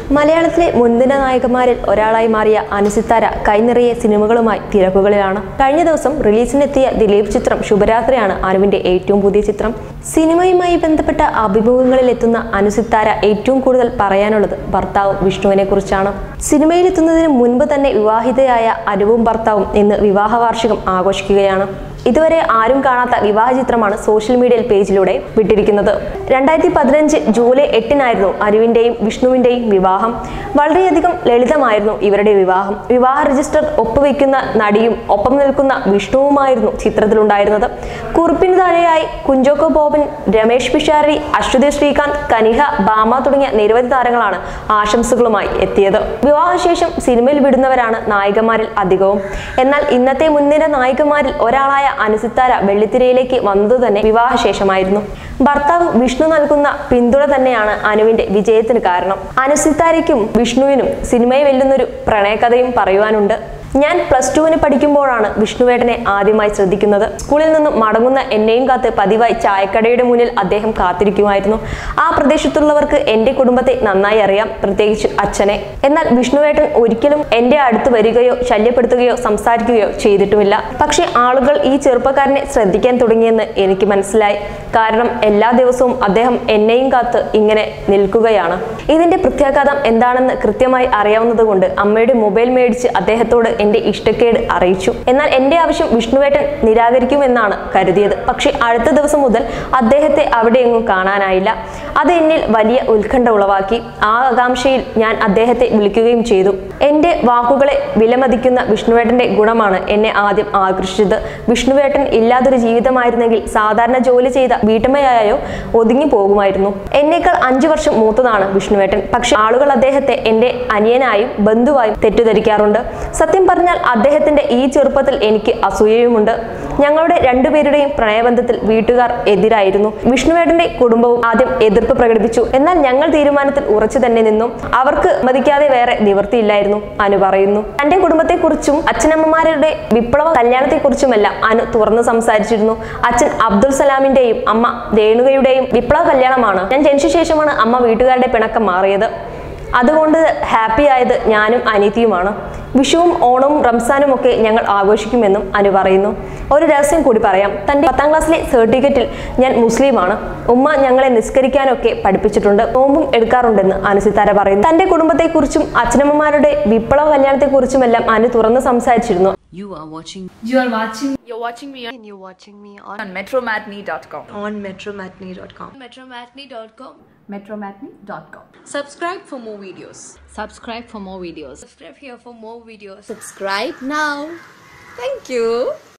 മലയാളത്തിലെ മുൻനിര നായകന്മാരിൽ ഒരാളായി മാറിയ അനുസിത്താര കൈനിറയെ സിനിമകളുമായി തിരക്കുകളിലാണ് കഴിഞ്ഞ ദിവസം റിലീസിനെത്തിയ ദിലീപ് ചിത്രം ശുഭരാത്രിയാണ് അനുവിന്റെ ഏറ്റവും പുതിയ ചിത്രം സിനിമയുമായി ബന്ധപ്പെട്ട അഭിമുഖങ്ങളിൽ എത്തുന്ന അനുസിത്താര ഏറ്റവും കൂടുതൽ പറയാനുള്ളത് ഭർത്താവ് വിഷ്ണുവിനെ കുറിച്ചാണ് സിനിമയിലെത്തുന്നതിന് മുൻപ് തന്നെ വിവാഹിതയായ അനുവും ഭർത്താവും ഇന്ന് വിവാഹ വാർഷികം ആഘോഷിക്കുകയാണ് ഇതുവരെ ആരും കാണാത്ത വിവാഹ ചിത്രമാണ് സോഷ്യൽ മീഡിയൽ പേജിലൂടെ വിട്ടിരിക്കുന്നത് രണ്ടായിരത്തി പതിനഞ്ച് ജൂലൈ എട്ടിനായിരുന്നു അനുവിന്റെയും വിഷ്ണുവിന്റെയും വിവാഹം വളരെയധികം ലളിതമായിരുന്നു ഇവരുടെ വിവാഹം വിവാഹ രജിസ്റ്റർ ഒപ്പുവെക്കുന്ന നടിയും ഒപ്പം നിൽക്കുന്ന വിഷ്ണുവുമായിരുന്നു ചിത്രത്തിലുണ്ടായിരുന്നത് കുറിപ്പിന് താഴെയായി കുഞ്ചോക്കോ ബോബൻ രമേഷ് പിഷാരി അശ്വതി ശ്രീകാന്ത് കനിഹ ബാമ തുടങ്ങിയ നിരവധി താരങ്ങളാണ് ആശംസകളുമായി എത്തിയത് വിവാഹശേഷം സിനിമയിൽ വിടുന്നവരാണ് നായികമാരിൽ അധികവും എന്നാൽ ഇന്നത്തെ മുൻനിര നായികമാരിൽ ഒരാളായ അനുസിത്താര വെള്ളിത്തിരയിലേക്ക് വന്നത് തന്നെ വിവാഹശേഷമായിരുന്നു ഭർത്താവ് വിഷ്ണു നൽകുന്ന പിന്തുണ തന്നെയാണ് അനുവിന്റെ വിജയത്തിന് കാരണം അനുസിത്താരയ്ക്കും വിഷ്ണുവിനും സിനിമയെ വെല്ലുന്നൊരു പ്രണയകഥയും പറയുവാനുണ്ട് ഞാൻ പ്ലസ് ടുവിന് പഠിക്കുമ്പോഴാണ് വിഷ്ണുവേട്ടനെ ആദ്യമായി ശ്രദ്ധിക്കുന്നത് സ്കൂളിൽ നിന്നും മടങ്ങുന്ന എന്നെയും കാത്ത് പതിവായി ചായക്കടയുടെ മുന്നിൽ അദ്ദേഹം കാത്തിരിക്കുമായിരുന്നു ആ പ്രദേശത്തുള്ളവർക്ക് എന്റെ കുടുംബത്തെ നന്നായി അറിയാം പ്രത്യേകിച്ച് അച്ഛനെ എന്നാൽ വിഷ്ണുവേട്ടൻ ഒരിക്കലും എന്റെ അടുത്ത് വരികയോ ശല്യപ്പെടുത്തുകയോ സംസാരിക്കുകയോ ചെയ്തിട്ടുമില്ല പക്ഷേ ആളുകൾ ഈ ചെറുപ്പക്കാരനെ ശ്രദ്ധിക്കാൻ തുടങ്ങിയെന്ന് എനിക്ക് മനസ്സിലായി കാരണം എല്ലാ ദിവസവും അദ്ദേഹം എന്നെയും കാത്ത് ഇങ്ങനെ നിൽക്കുകയാണ് ഇതിന്റെ പ്രത്യാഘാതം എന്താണെന്ന് കൃത്യമായി അറിയാവുന്നതുകൊണ്ട് അമ്മയുടെ മൊബൈൽ മേടിച്ച് അദ്ദേഹത്തോട് എന്റെ ഇഷ്ടക്കേട് അറിയിച്ചു എന്നാൽ എന്റെ ആവശ്യം വിഷ്ണുവേട്ടൻ നിരാകരിക്കുമെന്നാണ് കരുതിയത് പക്ഷേ അടുത്ത ദിവസം മുതൽ അദ്ദേഹത്തെ അവിടെയെങ്ങും കാണാനായില്ല അത് എന്നിൽ വലിയ ഉത്കണ്ഠ ഉളവാക്കി ആ ആകാംക്ഷയിൽ ഞാൻ അദ്ദേഹത്തെ വിളിക്കുകയും ചെയ്തു എന്റെ വാക്കുകളെ വിലമതിക്കുന്ന വിഷ്ണുവേട്ടന്റെ ഗുണമാണ് എന്നെ ആദ്യം ആകർഷിച്ചത് വിഷ്ണുവേട്ടൻ ഇല്ലാതൊരു ജീവിതമായിരുന്നെങ്കിൽ സാധാരണ ജോലി ചെയ്ത വീട്ടമ്മയായോ ഒതുങ്ങി പോകുമായിരുന്നു എന്നേക്കാൾ അഞ്ചു വർഷം മൂത്തതാണ് വിഷ്ണുവേട്ടൻ പക്ഷെ ആളുകൾ അദ്ദേഹത്തെ എന്റെ അനിയനായും ബന്ധുവായും തെറ്റിദ്ധരിക്കാറുണ്ട് സത്യം പറഞ്ഞാൽ അദ്ദേഹത്തിന്റെ ഈ ചെറുപ്പത്തിൽ എനിക്ക് അസൂയയുമുണ്ട് ഞങ്ങളുടെ രണ്ടുപേരുടെയും പ്രണയബന്ധത്തിൽ വീട്ടുകാർ എതിരായിരുന്നു വിഷ്ണുവേട്ടന്റെ കുടുംബവും ആദ്യം എതിർപ്പ് പ്രകടിപ്പിച്ചു എന്നാൽ ഞങ്ങൾ തീരുമാനത്തിൽ ഉറച്ചു തന്നെ നിന്നു അവർക്ക് മതിക്കാതെ വേറെ നിവൃത്തിയില്ലായിരുന്നു അനു പറയുന്നു തന്റെ കുടുംബത്തെക്കുറിച്ചും അച്ഛനമ്മമാരുടെ വിപ്ലവ കല്യാണത്തെക്കുറിച്ചുമെല്ലാം അനു തുറന്നു സംസാരിച്ചിരുന്നു അച്ഛൻ അബ്ദുൽ സലാമിന്റെയും അമ്മ രേണുകയുടെയും വിപ്ലവ കല്യാണമാണ് ഞാൻ ജനിച്ച ശേഷമാണ് അമ്മ വീട്ടുകാരുടെ പിണക്കം മാറിയത് അതുകൊണ്ട് ഹാപ്പി ആയത് ഞാനും അനീതിയുമാണ് വിഷുവും ഓണവും റംസാനും ഒക്കെ ഞങ്ങൾ ആഘോഷിക്കുമെന്നും അനു പറയുന്നു ഒരു രഹസ്യം കൂടി പറയാം തന്റെ പത്താം ക്ലാസ്സിലെ സർട്ടിഫിക്കറ്റിൽ ഞാൻ മുസ്ലിമാണ് ഉമ്മ ഞങ്ങളെ നിസ്കരിക്കാനൊക്കെ പഠിപ്പിച്ചിട്ടുണ്ട് നോമ്പും എടുക്കാറുണ്ടെന്ന് അനുസിത്താര പറയുന്നു തന്റെ കുടുംബത്തെക്കുറിച്ചും അച്ഛനമ്മമാരുടെ വിപ്ലവ കല്യാണത്തെക്കുറിച്ചുമെല്ലാം അനു തുറന്ന് സംസാരിച്ചിരുന്നു You are watching You are watching You're watching me and you're watching me on, on metromatney.com. on metromatney.com. metromatney.com. metromatney.com. Subscribe for more videos. Subscribe for more videos. Subscribe here for more videos. Subscribe now. Thank you.